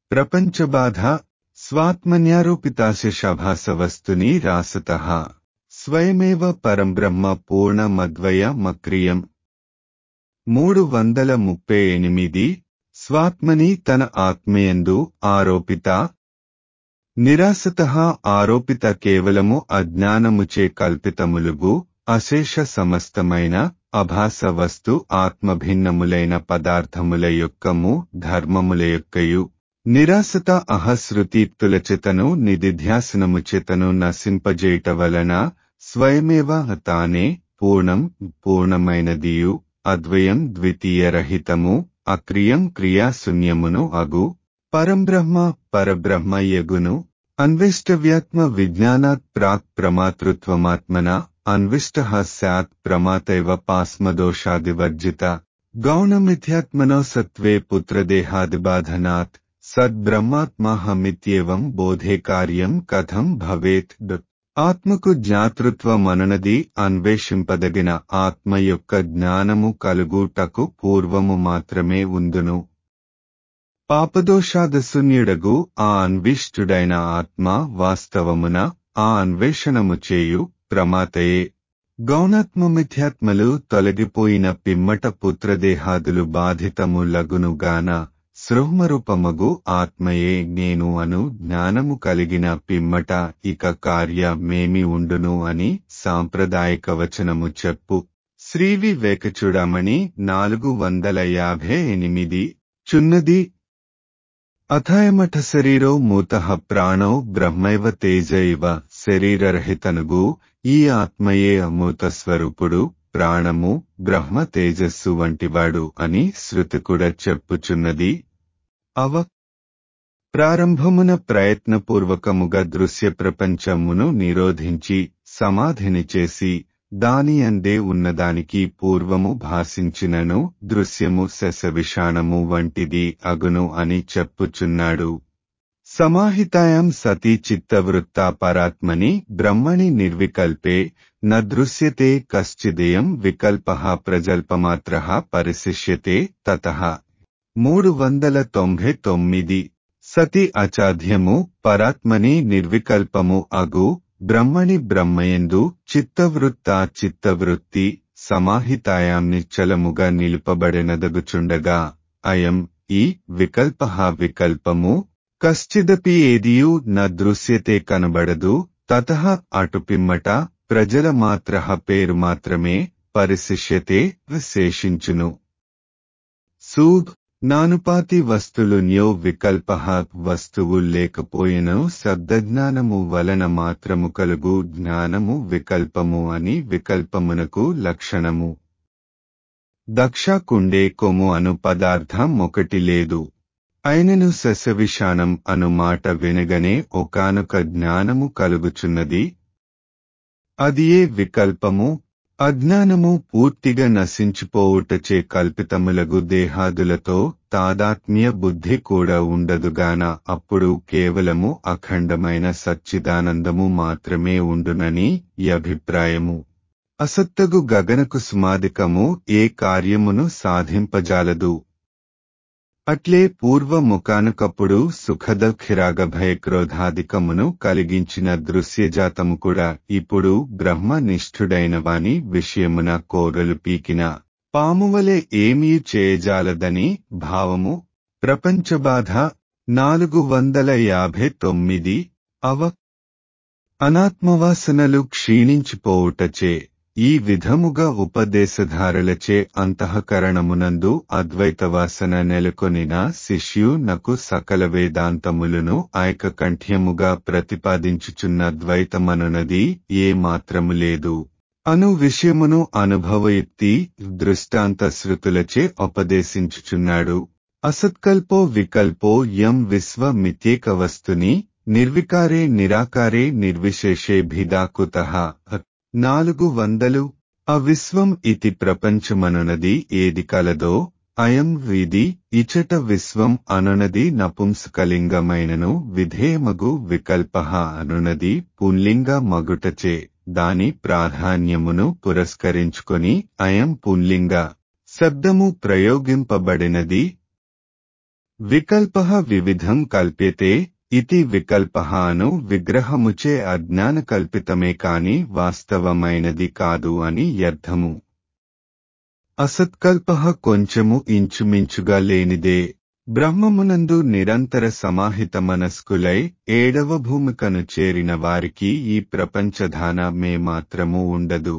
ప్రపంచబాధ స్వాత్మన్యారోపితాశభాసవస్తుని రాసత స్వయమేవ పరంబ్రహ్మ పూర్ణమద్వయ మక్రియం మూడు వందల ముప్పై ఎనిమిది స్వాత్మని తన ఆత్మయందు ఆరోపిత నిరాసత ఆరోపిత కేవలము అజ్ఞానముచే కల్పితములుగు అశేష సమస్తమైన అభాస వస్తు ఆత్మభిన్నములైన పదార్థముల యొక్కము ధర్మముల యొక్కయు నిరాసత అహశృతీప్తుల చేతను నిధిధ్యాసనము చేతను నశింపజేయట వలన స్వయమేవ తానే పూర్ణం పూర్ణమైనదియు అద్వయం ద్వితీయరహితము అక్రియం క్రియాశూన్యమును అగు పరంబ్రహ్మ పరబ్రహ్మ యగును అన్విష్టవ్యాత్మ విజ్ఞానాత్ ప్రాక్ ప్రమాతృత్వమాత్మన అన్విష్ట సత్ ప్రమాతైవ పాస్మదోషాదివర్జిత గౌణమిథ్యాత్మనో సత్వే పుత్రదేహాదిబాధనాత్ సద్బ్రహ్మాత్మహమిత్యేవం బోధే కార్యం కథం భవేత్ ఆత్మకు జ్ఞాతృత్వమనునది అన్వేషింపదగిన ఆత్మ యొక్క జ్ఞానము కలుగుటకు పూర్వము మాత్రమే ఉందును పాపదోషాదశూన్యుడగు ఆ అన్విష్టుడైన ఆత్మ వాస్తవమున ఆ అన్వేషణము చేయు ప్రమాతయే గౌణాత్మమిథ్యాత్మలు తొలగిపోయిన పిమ్మట పుత్రదేహాదులు బాధితము లగునుగాన సృహ్మరూపమగు ఆత్మయే నేను అను జ్ఞానము కలిగిన పిమ్మట ఇక కార్యమేమి ఉండును అని సాంప్రదాయక వచనము చెప్పు శ్రీ వివేకచుడమణి నాలుగు వందల యాభై ఎనిమిది చున్నది అథాయమఠ శరీరో మూత ప్రాణో బ్రహ్మైవ తేజ ఇవ శరీరరహితనుగు ఈ ఆత్మయే అమూత స్వరూపుడు ప్రాణము బ్రహ్మ తేజస్సు వంటివాడు అని శృతి కూడా చెప్పుచున్నది అవ ప్రారంభమున ప్రయత్నపూర్వకముగా దృశ్య ప్రపంచమును నిరోధించి సమాధిని చేసి దాని అందే ఉన్నదానికి పూర్వము భాషించినను దృశ్యము శశవిషాణము వంటిది అగును అని చెప్పుచున్నాడు సమాహితాయాం సతీ చిత్తవృత్తా పరాత్మని బ్రహ్మణి నిర్వికల్పే న దృశ్యతే కశ్చిదేయం వికల్ప ప్రజల్పమాత్ర పరిశిష్యతే తత మూడు వందల తొంభై తొమ్మిది సతి అచాధ్యము పరాత్మని నిర్వికల్పము అగు బ్రహ్మణి బ్రహ్మయందు చిత్తవృత్తా చిత్తవృత్తి సమాహితాయాం నిశ్చలముగా నిలుపబడినదగుచుండగా అయం ఈ వికల్ప వికల్పము కశ్చిదపి ఏదియు న దృశ్యతే కనబడదు తత అటుపిమ్మట ప్రజల మాత్ర పేరు మాత్రమే పరిశిష్యతే శేషించును సూద్ నానుపాతి వస్తులున్యో వికల్ప వస్తువు లేకపోయినో శబ్దజ్ఞానము వలన మాత్రము కలుగు జ్ఞానము వికల్పము అని వికల్పమునకు లక్షణము దక్ష కుండే కొము అను పదార్థం ఒకటి లేదు అయినను సస్యవిషాణం అను మాట వినగనే ఒకానొక జ్ఞానము కలుగుచున్నది అదియే వికల్పము అజ్ఞానము పూర్తిగా నశించిపోవుటచే కల్పితములగు దేహాదులతో తాదాత్మ్య బుద్ధి కూడా ఉండదుగాన అప్పుడు కేవలము అఖండమైన సచ్చిదానందము మాత్రమే ఉండునని ఈ అభిప్రాయము అసత్తగు గగనకు సుమాదికము ఏ కార్యమును సాధింపజాలదు అట్లే పూర్వముఖానుకప్పుడు సుఖదఖిరాగ భయక్రోధాధికమును కలిగించిన దృశ్యజాతము కూడా ఇప్పుడు బ్రహ్మనిష్ఠుడైన వాని విషయమున కోరలు పీకిన పామువలే ఏమీ చేయజాలదని భావము ప్రపంచబాధ నాలుగు వందల యాభై తొమ్మిది అవ అనాత్మవాసనలు క్షీణించిపోవుటచే ఈ విధముగా ఉపదేశధారలచే అంతఃకరణమునందు అద్వైతవాసన నెలకొనిన శిష్యు నకు సకల వేదాంతములను ఐకకంఠ్యముగా ప్రతిపాదించుచున్న ద్వైతమనునది ఏ మాత్రము లేదు అను విషయమును అనుభవయుక్తి దృష్టాంత శృతులచే ఉపదేశించుచున్నాడు అసత్కల్పో వికల్పో యం విశ్వమిత్యేక వస్తుని నిర్వికారే నిరాకారే నిర్విశేషే భిదాకుత నాలుగు వందలు అవిశ్వం ఇతి ప్రపంచమనునది ఏది కలదో అయం విధి ఇచట విశ్వం అనునది నపుంసకలింగమైనను విధేయమగు వికల్ప అనునది పుంలింగ మగుటచే దాని ప్రాధాన్యమును పురస్కరించుకొని అయం పుంలింగ శబ్దము ప్రయోగింపబడినది వికల్ప వివిధం కల్ప్యతే ఇతి వికల్ప అను విగ్రహముచే అజ్ఞాన కల్పితమే కాని వాస్తవమైనది కాదు అని అర్థము అసత్కల్ప కొంచెము ఇంచుమించుగా లేనిదే బ్రహ్మమునందు నిరంతర సమాహిత మనస్కులై ఏడవ భూమికను చేరిన వారికి ఈ ప్రపంచధాన మే మాత్రము ఉండదు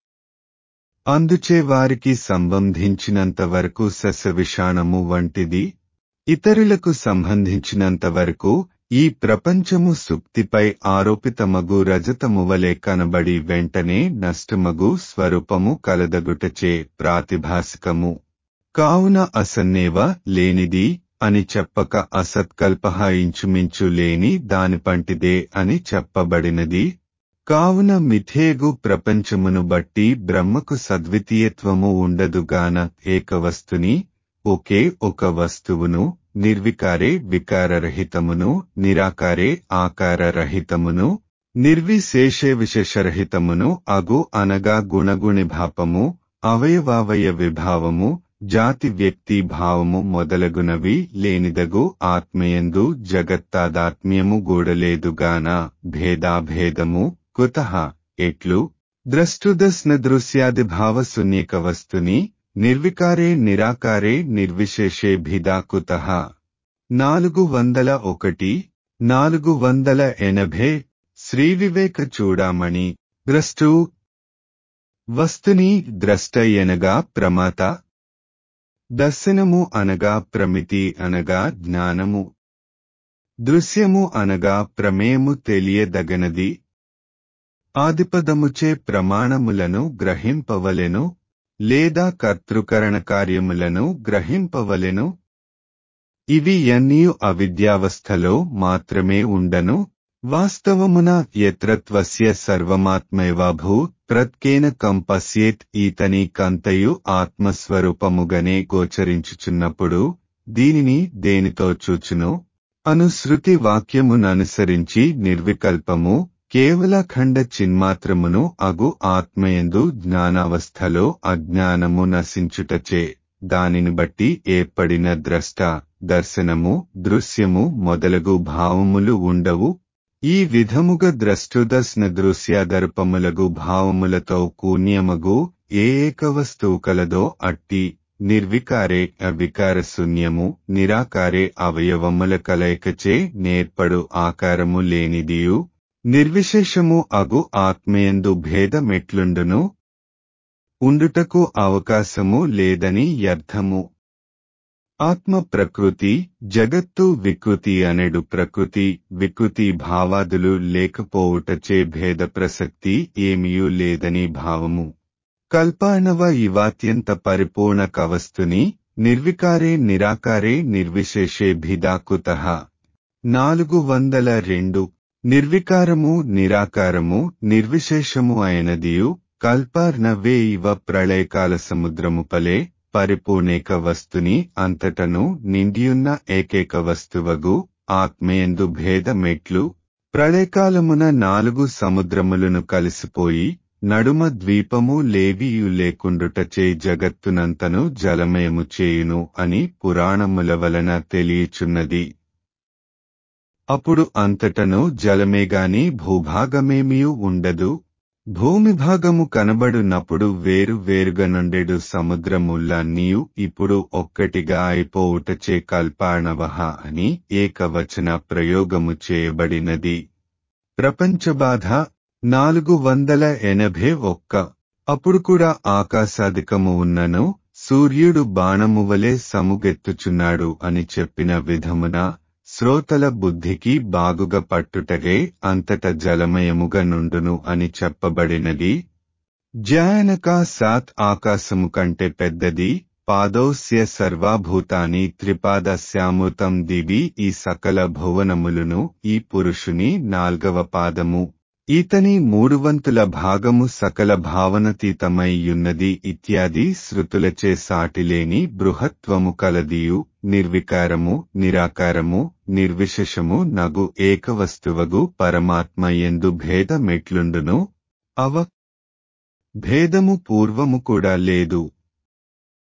అందుచే వారికి సంబంధించినంత వరకు సస్యవిషాణము వంటిది ఇతరులకు సంబంధించినంత వరకు ఈ ప్రపంచము సుక్తిపై ఆరోపితమగు రజతము వలె కనబడి వెంటనే నష్టమగు స్వరూపము కలదగుటచే ప్రాతిభాసికము కావున అసన్నేవ లేనిది అని చెప్పక అసత్కల్ప ఇంచుమించు లేని దానిపంటిదే అని చెప్పబడినది కావున మిథేగు ప్రపంచమును బట్టి బ్రహ్మకు సద్వితీయత్వము ఉండదుగాన ఏకవస్తుని ఒకే ఒక వస్తువును నిర్వికారే వికారరహితమును నిరాకారే ఆకారరహితమును నిర్విశేషే విశేషరహితమును అగు అనగా గుణగుణిభాపము అవయవావయ విభావము జాతి వ్యక్తి భావము మొదలగునవి లేనిదగు ఆత్మయందు జగత్తాదాత్మ్యము గూడలేదుగాన భేదాభేదము కుత ఎట్లు ద్రష్టుదస్న దృశ్యాది భావ శూన్యక వస్తుని నిర్వికారే నిరాకారే నిర్విశేషే భిదా కుత నాలుగు వందల ఒకటి నాలుగు వందల ఎనభై శ్రీ వివేక చూడామణి ద్రష్టు వస్తుని ద్రష్ట ఎనగా ప్రమాత దర్శనము అనగా ప్రమితి అనగా జ్ఞానము దృశ్యము అనగా ప్రమేయము తెలియదగనది ఆదిపదముచే ప్రమాణములను గ్రహింపవలెను లేదా కర్తృకరణ కార్యములను గ్రహింపవలెను ఇవి ఎన్నీ అవిద్యావస్థలో మాత్రమే ఉండను వాస్తవమున యత్రత్వస్య సర్వమాత్మైవాభూ ప్రత్కేన కంపస్యేత్ ఈతని కంతయు ఆత్మస్వరూపముగనే గోచరించుచున్నప్పుడు దీనిని దేనితో చూచును అనుశృతి వాక్యముననుసరించి నిర్వికల్పము కేవల ఖండ చిన్మాత్రమును అగు ఆత్మయందు జ్ఞానావస్థలో అజ్ఞానము నశించుటచే దానిని బట్టి ఏర్పడిన ద్రష్ట దర్శనము దృశ్యము మొదలగు భావములు ఉండవు ఈ విధముగ ద్రష్టుదర్శన దృశ్యాదర్పములగు భావములతో కూన్యమగు ఏ ఏక వస్తువు కలదో అట్టి నిర్వికారే అవికార శూన్యము నిరాకారే అవయవముల కలయికచే నేర్పడు ఆకారము లేనిదియు నిర్విశేషము అగు ఆత్మయందు భేదమెట్లుండును ఉండుటకు అవకాశము లేదని అర్థము ఆత్మ ప్రకృతి జగత్తు వికృతి అనెడు ప్రకృతి వికృతి భావాదులు లేకపోవుటచే భేద ప్రసక్తి ఏమియూ లేదని భావము కల్పానవ ఇవాత్యంత పరిపూర్ణ కవస్తుని నిర్వికారే నిరాకారే నిర్విశేషే భిదాకుత నాలుగు వందల రెండు నిర్వికారము నిరాకారము నిర్విశేషము అయినదియు కల్పార్నవే ఇవ ప్రళయకాల సముద్రముపలే పరిపూర్ణేక వస్తుని అంతటను నిండియున్న ఏకైక వస్తువగు ఆత్మయందు భేదమెట్లు ప్రళయకాలమున నాలుగు సముద్రములను కలిసిపోయి నడుమ ద్వీపము లేవియు లేకుండుటచే జగత్తునంతను జలమయము చేయును అని పురాణముల వలన తెలియచున్నది అప్పుడు అంతటను జలమేగాని భూభాగమేమియూ ఉండదు భూమి భాగము కనబడునప్పుడు వేరు వేరుగా నుండెడు సముద్రములన్నీయు ఇప్పుడు ఒక్కటిగా అయిపోవుటచే కల్పాణవహ అని ఏకవచన ప్రయోగము చేయబడినది ప్రపంచబాధ నాలుగు వందల ఎనభై ఒక్క అప్పుడు కూడా ఆకాశాధికము ఉన్నను సూర్యుడు బాణము వలె సముగెత్తుచున్నాడు అని చెప్పిన విధమున శ్రోతల బుద్ధికి బాగుగా పట్టుటగే అంతట జలమయముగా నుండును అని చెప్పబడినది జయానక సాత్ ఆకాశము కంటే పెద్దది పాదౌస్య సర్వాభూతాని త్రిపాదస్యామృతం దివి ఈ సకల భువనములను ఈ పురుషుని నాల్గవ పాదము ఈతని మూడువంతుల భాగము సకల భావనతీతమైయున్నది ఇత్యాది శృతులచే సాటిలేని బృహత్వము కలదియు నిర్వికారము నిరాకారము నిర్విశేషము నగు ఏకవస్తువగు పరమాత్మ ఎందు భేదమెట్లుండును అవ భేదము పూర్వము కూడా లేదు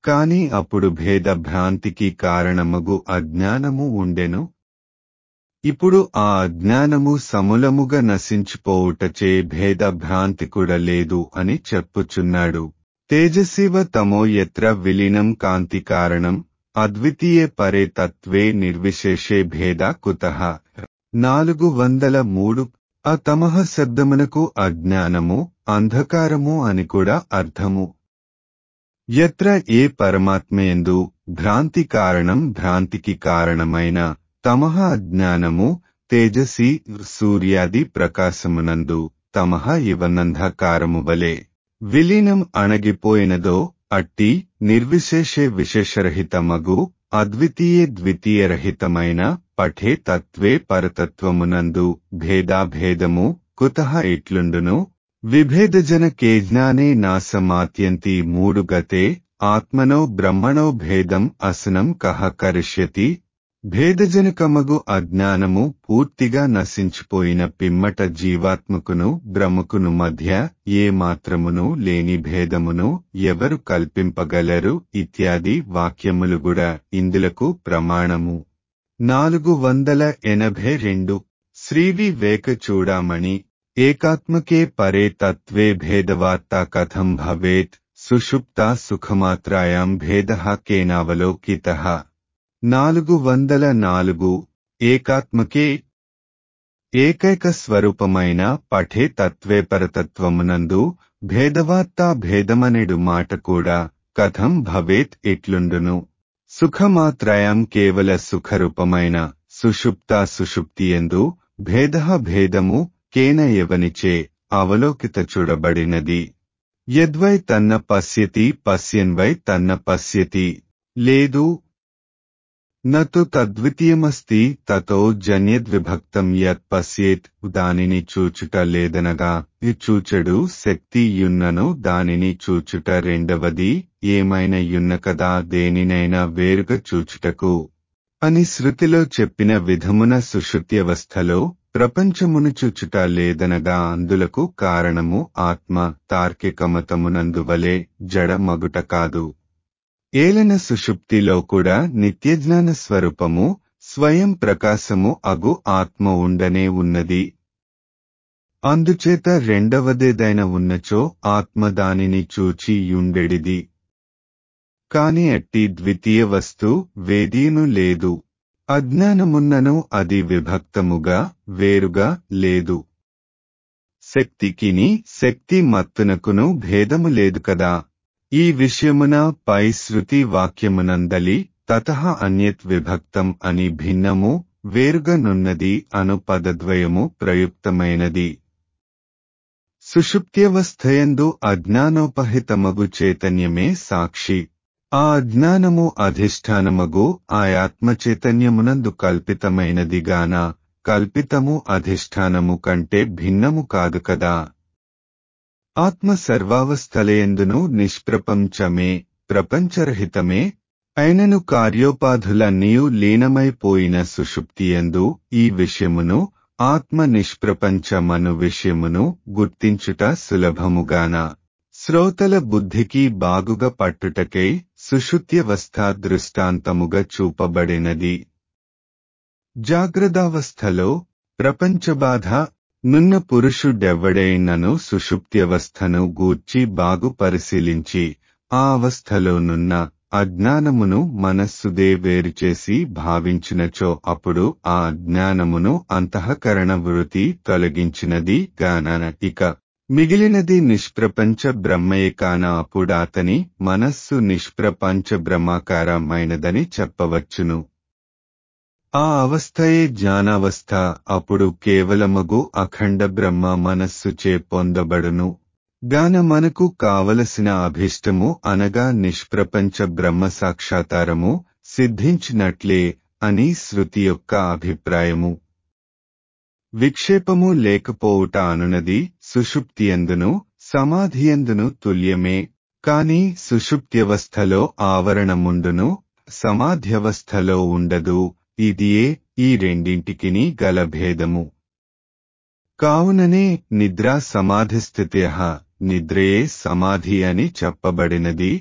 కాని అప్పుడు భేద భ్రాంతికి కారణమగు అజ్ఞానము ఉండెను ఇప్పుడు ఆ అజ్ఞానము సమూలముగా నశించిపోవుటచే భేద భ్రాంతి కూడా లేదు అని చెప్పుచున్నాడు తేజస్సివ తమో ఎత్ర విలీనం కాంతి కారణం అద్వితీయే పరే తత్వే నిర్విశేషే భేద కుతః నాలుగు వందల మూడు అతమహ శబ్దమునకు అజ్ఞానము అంధకారము అని కూడా అర్థము ఎత్ర ఏ పరమాత్మయందు భ్రాంతి కారణం భ్రాంతికి కారణమైన తమహ అజ్ఞానము తేజసి సూర్యాది ప్రకాశమునందు తమహ ఇవనంధకారము వలె విలీనం అణగిపోయినదో అట్టి నిర్విశేషే విశేషరహితమగు అద్వితీయ ద్వితీయరహితమైన పఠే తత్వే పరతత్వమునందు భేదాభేదము కుతః ఇట్లుండును విభేదజన కేజ్ఞానే నాసమాత్యంతి మూడు గతే ఆత్మనో బ్రహ్మణో భేదం అసనం కహ కరిష్యతి భేదజనకమగు అజ్ఞానము పూర్తిగా నశించిపోయిన పిమ్మట జీవాత్మకును బ్రహ్మకును మధ్య ఏ మాత్రమును లేని భేదమును ఎవరు కల్పింపగలరు ఇత్యాది వాక్యములు కూడా ఇందులకు ప్రమాణము నాలుగు వందల ఎనభై రెండు శ్రీవి వేక చూడామణి ఏకాత్మకే పరే తత్వే భేదవార్తా కథం భవేత్ సుషుప్తా సుఖమాత్రాయాం భేద కేనావలోకిత నాలుగు వందల నాలుగు ఏకాత్మకే ఏకైక స్వరూపమైన పఠే తత్వే పరతత్వమునందు భేదవార్తా భేదమనెడు మాట కూడా కథం భవేత్ ఇట్లుండును సుఖమాత్రయం కేవల సుఖరూపమైన సుషుప్తా సుషుప్తియందు భేద భేదము కేన ఎవనిచే అవలోకిత చూడబడినది యద్వై తన్న పశ్యతి పశ్యన్వై తన్న పశ్యతి లేదు నతు తద్వితీయమస్తి తతో జన్యద్విభక్తం యత్ పశ్యేత్ దానిని చూచుట లేదనగా ఈ చూచడు శక్తి యున్నను దానిని చూచుట రెండవది ఏమైన యున్న కదా దేనినైనా వేరుగా చూచుటకు అని శృతిలో చెప్పిన విధమున సుషుప్త్యవస్థలో ప్రపంచమును చూచుట లేదనగా అందులకు కారణము ఆత్మ తార్కికమతమునందువలే జడ మగుట కాదు ఏలన సుషుప్తిలో కూడా నిత్యజ్ఞాన స్వరూపము స్వయం ప్రకాశము అగు ఆత్మ ఉండనే ఉన్నది అందుచేత రెండవదేదైన ఉన్నచో ఆత్మ దానిని చూచి యుండెడిది కాని అట్టి ద్వితీయ వస్తు వేదీను లేదు అజ్ఞానమున్నను అది విభక్తముగా వేరుగా లేదు శక్తికిని శక్తి మత్తునకును భేదము లేదు కదా ఈ విషయమున పై శృతి వాక్యమునందలి తత అన్యత్ విభక్తం అని భిన్నము వేరుగనున్నది అను పదద్వయము ప్రయుక్తమైనది సుషుప్త్యవస్థయందు అజ్ఞానోపహితమగు చైతన్యమే సాక్షి ఆ అజ్ఞానము అధిష్టానమగు ఆయాత్మ చైతన్యమునందు కల్పితమైనదిగాన కల్పితము అధిష్టానము కంటే భిన్నము కాదు కదా ఆత్మ సర్వావస్థలయందును నిష్ప్రపంచమే ప్రపంచరహితమే అయినను కార్యోపాధులన్నీయు లీనమైపోయిన సుషుప్తియందు ఈ విషయమును ఆత్మ నిష్ప్రపంచమను విషయమును గుర్తించుట సులభముగాన శ్రోతల బుద్ధికి బాగుగా పట్టుటకై సుషుప్త్యవస్థ దృష్టాంతముగా చూపబడినది జాగ్రత్తావస్థలో ప్రపంచబాధ నున్న పురుషుడెవ్వడైనను సుషుప్త్యవస్థను గూర్చి బాగు పరిశీలించి ఆ అవస్థలోనున్న అజ్ఞానమును మనస్సుదే వేరుచేసి భావించినచో అప్పుడు ఆ అజ్ఞానమును అంతఃకరణ వృత్తి తొలగించినది గాన ఇక మిగిలినది నిష్ప్రపంచ బ్రహ్మయే కాన అప్పుడాతని మనస్సు నిష్ప్రపంచ బ్రహ్మాకారమైనదని చెప్పవచ్చును ఆ అవస్థయే జ్ఞానావస్థ అప్పుడు కేవలమగు అఖండ బ్రహ్మ మనస్సుచే పొందబడును గాన మనకు కావలసిన అభిష్టము అనగా నిష్ప్రపంచ బ్రహ్మ సాక్షాతారము సిద్ధించినట్లే అని శృతి యొక్క అభిప్రాయము విక్షేపము లేకపోవుట అనునది సుషుప్తియందును సమాధియందును తుల్యమే కాని సుషుప్త్యవస్థలో ఆవరణముండును సమాధ్యవస్థలో ఉండదు ఇదియే ఈ రెండింటికిని గల భేదము కావుననే నిద్రా సమాధిస్థిత్య నిద్రయే సమాధి అని చెప్పబడినది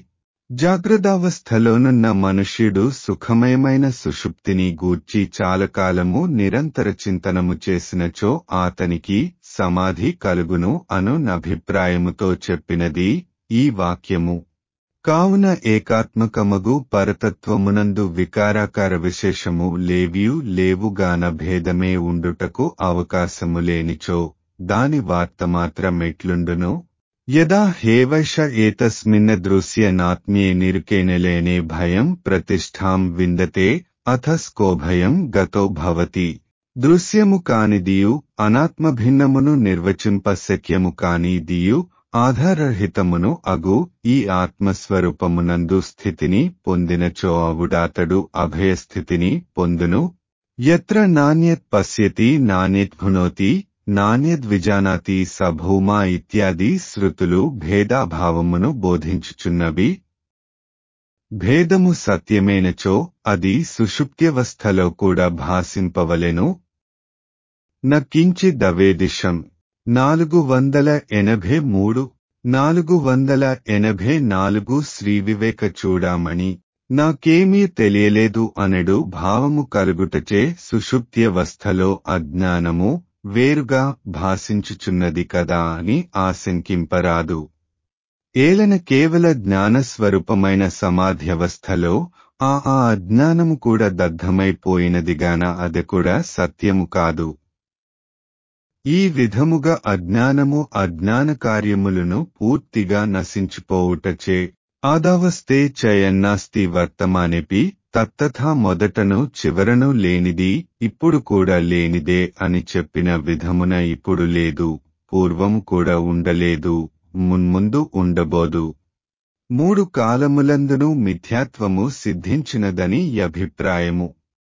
జాగ్రత్తావస్థలోనున్న మనుష్యుడు సుఖమయమైన సుషుప్తిని గూర్చి చాలకాలము నిరంతర చింతనము చేసినచో ఆతనికి సమాధి కలుగును అను నభిప్రాయముతో చెప్పినది ఈ వాక్యము కావున ఏకాత్మకమగు పరతత్వమునందు వికారాకార విశేషము లేవియు లేవుగాన భేదమే ఉండుటకు అవకాశము లేనిచో దాని వార్త మాత్రమెట్లుండును యదా హేవైష ఏతస్మిన్న దృశ్యనాత్మ్యే నిరుకేనలేనే భయం ప్రతిష్టాం విందతే అథ స్కోభయం గతో భవతి దృశ్యము కానిదియు అనాత్మభిన్నమును నిర్వచింపశక్యము కానిదియు ఆధారహితమును అగు ఈ ఆత్మస్వరూపమునందు స్థితిని పొందినచో అవుడాతడు అభయస్థితిని పొందును ఎత్ర నాణ్యత్ పశ్యతి నాణ్యద్భునోతి నాణ్యద్విజానాతి సభూమా ఇత్యాది శృతులు భేదాభావమును బోధించుచున్నవి భేదము సత్యమేనచో అది సుషుప్త్యవస్థలో కూడా భాసింపవలెను నకించిదవేదిశం నాలుగు వందల ఎనభై మూడు నాలుగు వందల ఎనభై నాలుగు శ్రీ వివేక చూడామణి నాకేమీ తెలియలేదు అనడు భావము కలుగుటచే సుషుప్త్యవస్థలో అజ్ఞానము వేరుగా భాషించుచున్నది కదా అని ఆశంకింపరాదు ఏలన కేవల జ్ఞానస్వరూపమైన సమాధ్యవస్థలో ఆ ఆ అజ్ఞానము కూడా దగ్ధమైపోయినదిగాన అది కూడా సత్యము కాదు ఈ విధముగా అజ్ఞానము అజ్ఞాన కార్యములను పూర్తిగా నశించిపోవుటచే ఆదావస్తే చయన్నాస్తి వర్తమానిపి తత్తథా మొదటను చివరను లేనిది ఇప్పుడు కూడా లేనిదే అని చెప్పిన విధమున ఇప్పుడు లేదు పూర్వము కూడా ఉండలేదు మున్ముందు ఉండబోదు మూడు కాలములందును మిథ్యాత్వము సిద్ధించినదని అభిప్రాయము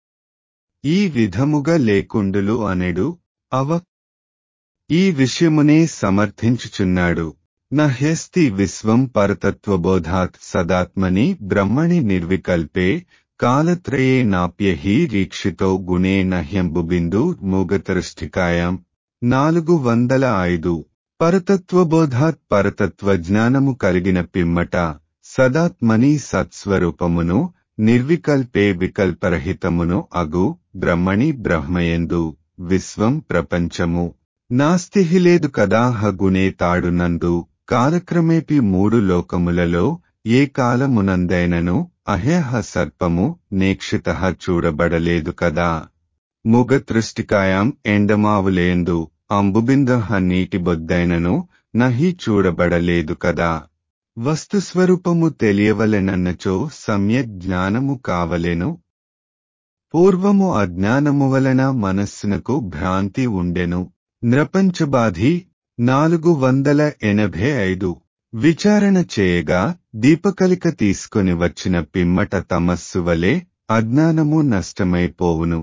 ఈ విధముగా లేకుండులు అనెడు అవ ఈ విషయమునే సమర్థించుచున్నాడు నహ్యస్తి విశ్వం పరతత్వబోధాత్ సదాత్మని బ్రహ్మణి నిర్వికల్పే కాలత్రయే నాప్యహి రీక్షితో గుణే నహ్యంబుబిందు మూగతరుష్టికాయం నాలుగు వందల ఐదు పరతత్వబోధాత్ పరతత్వ జ్ఞానము కలిగిన పిమ్మట సదాత్మని సత్స్వరూపమును నిర్వికల్పే వికల్పరహితమును అగు బ్రహ్మణి బ్రహ్మయందు విశ్వం ప్రపంచము నాస్తిహి లేదు కదా హగునే తాడునందు కాలక్రమేపి మూడు లోకములలో ఏ కాలమునందైనను అహేహ సర్పము నేక్షిత చూడబడలేదు కదా ముగతృష్టికాయం ఎండమావులేందు అంబుబింద నీటి బొద్దైనను నహి చూడబడలేదు కదా వస్తుస్వరూపము తెలియవలెనన్నచో సమ్యక్ జ్ఞానము కావలెను పూర్వము అజ్ఞానము వలన మనస్సునకు భ్రాంతి ఉండెను నృపంచబాధి నాలుగు వందల ఎనభై ఐదు విచారణ చేయగా దీపకలిక తీసుకుని వచ్చిన పిమ్మట తమస్సు వలె అజ్ఞానము నష్టమైపోవును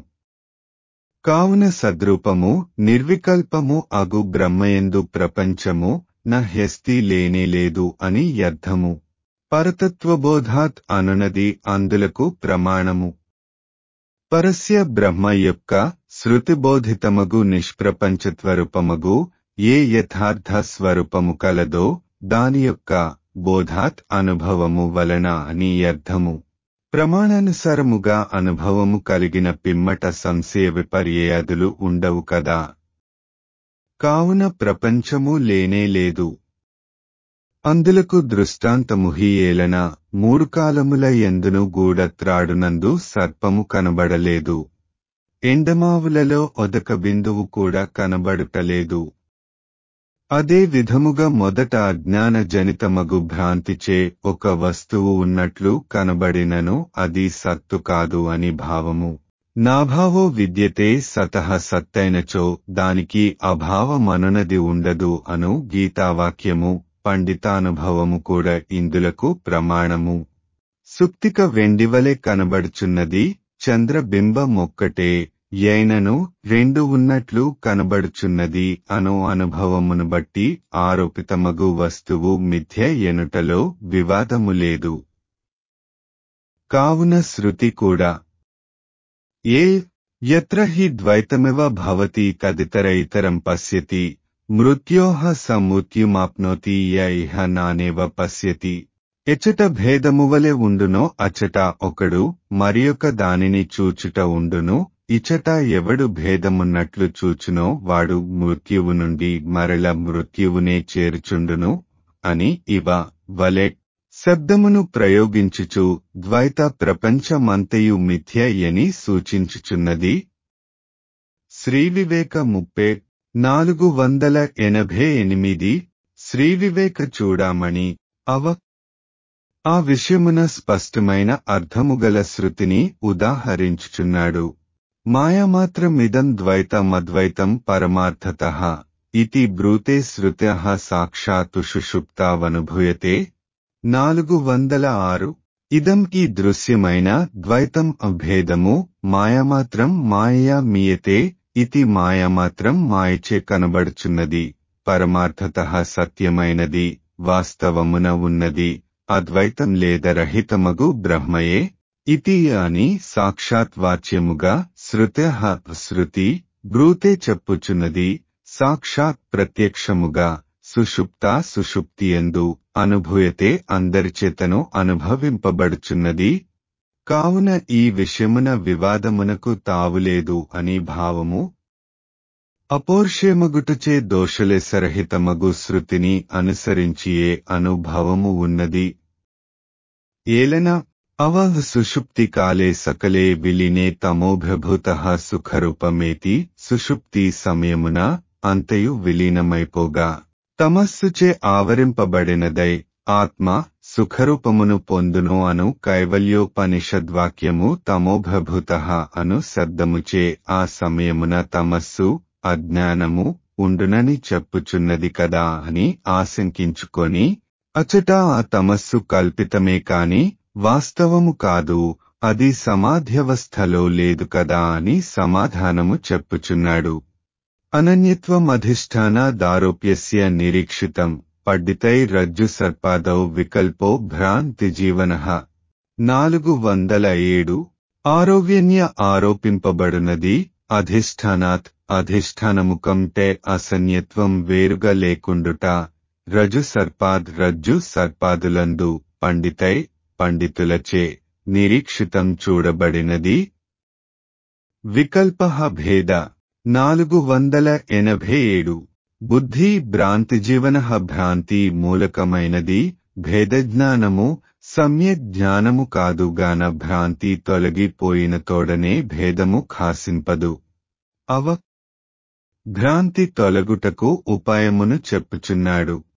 కావున సద్రూపము నిర్వికల్పము అగు బ్రహ్మయందు ప్రపంచము నహ్యస్తి లేనేలేదు అని అర్థము పరతత్వబోధాత్ అనునది అందులకు ప్రమాణము పరస్య బ్రహ్మ యొక్క శృతిబోధితమగు నిష్ప్రపంచత్వరూపమగు ఏ యథార్థ స్వరూపము కలదో దాని యొక్క బోధాత్ అనుభవము వలన అని అర్థము ప్రమాణానుసారముగా అనుభవము కలిగిన పిమ్మట సంశయ విపర్యాదులు ఉండవు కదా కావున ప్రపంచము లేనే లేదు అందులకు దృష్టాంతము హి ఏలన మూడు కాలముల ఎందును గూడత్రాడునందు సర్పము కనబడలేదు ఎండమావులలో ఒదక బిందువు కూడా కనబడుటలేదు అదే విధముగా మొదట అజ్ఞాన జనితమగు భ్రాంతిచే ఒక వస్తువు ఉన్నట్లు కనబడినను అది సత్తు కాదు అని భావము నాభావో విద్యతే సతః సత్తైనచో దానికి అభావమనునది ఉండదు అను గీతావాక్యము పండితానుభవము కూడా ఇందులకు ప్రమాణము సుప్తిక వెండివలె కనబడుచున్నది చంద్రబింబమొక్కటే యైనను రెండు ఉన్నట్లు కనబడుచున్నది అను అనుభవమును బట్టి ఆరోపితమగు వస్తువు మిథ్య ఎనుటలో వివాదము లేదు కావున శృతి కూడా ఏ యత్ర హి ద్వైతమివ భవతి తదితర ఇతరం పశ్యతి మృత్యోహ సమృత్యుమాప్నోతి య ఇహ నానేవ పశ్యతి ఎచట భేదమువలె ఉండునో అచట ఒకడు మరియొక దానిని చూచుట ఉండును ఇచట ఎవడు భేదమున్నట్లు చూచునో వాడు మృత్యువు నుండి మరల మృత్యువునే చేర్చుండును అని ఇవ వలె శబ్దమును ప్రయోగించుచు ద్వైత ప్రపంచమంతయు మిథ్య అని సూచించుచున్నది శ్రీవివేక ముప్పే నాలుగు వందల ఎనభై ఎనిమిది శ్రీవివేక చూడామణి అవ ఆ విషయమున స్పష్టమైన అర్థముగల శృతిని ఉదాహరించుచున్నాడు మాయామాత్రమిదం ద్వైతమద్వైతం పరమార్థత ఇతి బ్రూతే శృత్య సాక్షాత్తు సుషుప్తావనుభూయతే నాలుగు వందల ఆరు ఇదం ఈ దృశ్యమైన ద్వైతం అభేదము మాయామాత్రం మాయయా మీయతే ఇతి మాయామాత్రం మాయచే కనబడుచున్నది పరమార్థత సత్యమైనది వాస్తవమున ఉన్నది అద్వైతం లేదరహితమగు బ్రహ్మయే ఇతి అని సాక్షాత్ వాచ్యముగా శృత శృతి బ్రూతే చెప్పుచున్నది సాక్షాత్ ప్రత్యక్షముగా సుషుప్త సుషుప్తియందు అనుభూయతే అందరిచేతను అనుభవింపబడుచున్నది కావున ఈ విషయమున వివాదమునకు తావులేదు అని భావము అపౌర్ష్యమగుటచే దోషలేసరహితమగు శృతిని అనుసరించియే అనుభవము ఉన్నది ఏలన అవ సుషుప్తి కాలే సకలే విలీనే తమోభభూత సుఖరూపమేతి సుషుప్తి సమయమున అంతయు విలీనమైపోగా తమస్సుచే ఆవరింపబడినదై ఆత్మ సుఖరూపమును పొందును అను కైవల్యోపనిషద్వాక్యము తమోభభూత అను శబ్దముచే ఆ సమయమున తమస్సు అజ్ఞానము ఉండునని చెప్పుచున్నది కదా అని ఆశంకించుకొని అచట ఆ తమస్సు కల్పితమే కాని వాస్తవము కాదు అది సమాధ్యవస్థలో లేదు కదా అని సమాధానము చెప్పుచున్నాడు అనన్యత్వమధిష్టాన దారోప్యస్య నిరీక్షితం పడ్డితై రజ్జు సర్పాదౌ వికల్పో భ్రాంతి జీవన నాలుగు వందల ఏడు ఆరోగ్యన్య ఆరోపింపబడునది అధిష్టానాత్ అధిష్టానము కంటే అసన్యత్వం వేరుగా లేకుండుట రజు సర్పాద్ రజ్జు సర్పాదులందు పండితై పండితులచే నిరీక్షితం చూడబడినది వికల్ప భేద నాలుగు వందల ఎనభై ఏడు బుద్ధి భ్రాంతి జీవన భ్రాంతి మూలకమైనది భేదజ్ఞానము సమ్యక్ జ్ఞానము కాదుగాన భ్రాంతి తొలగిపోయిన తోడనే భేదము ఖాసింపదు అవ భ్రాంతి తొలగుటకు ఉపాయమును చెప్పుచున్నాడు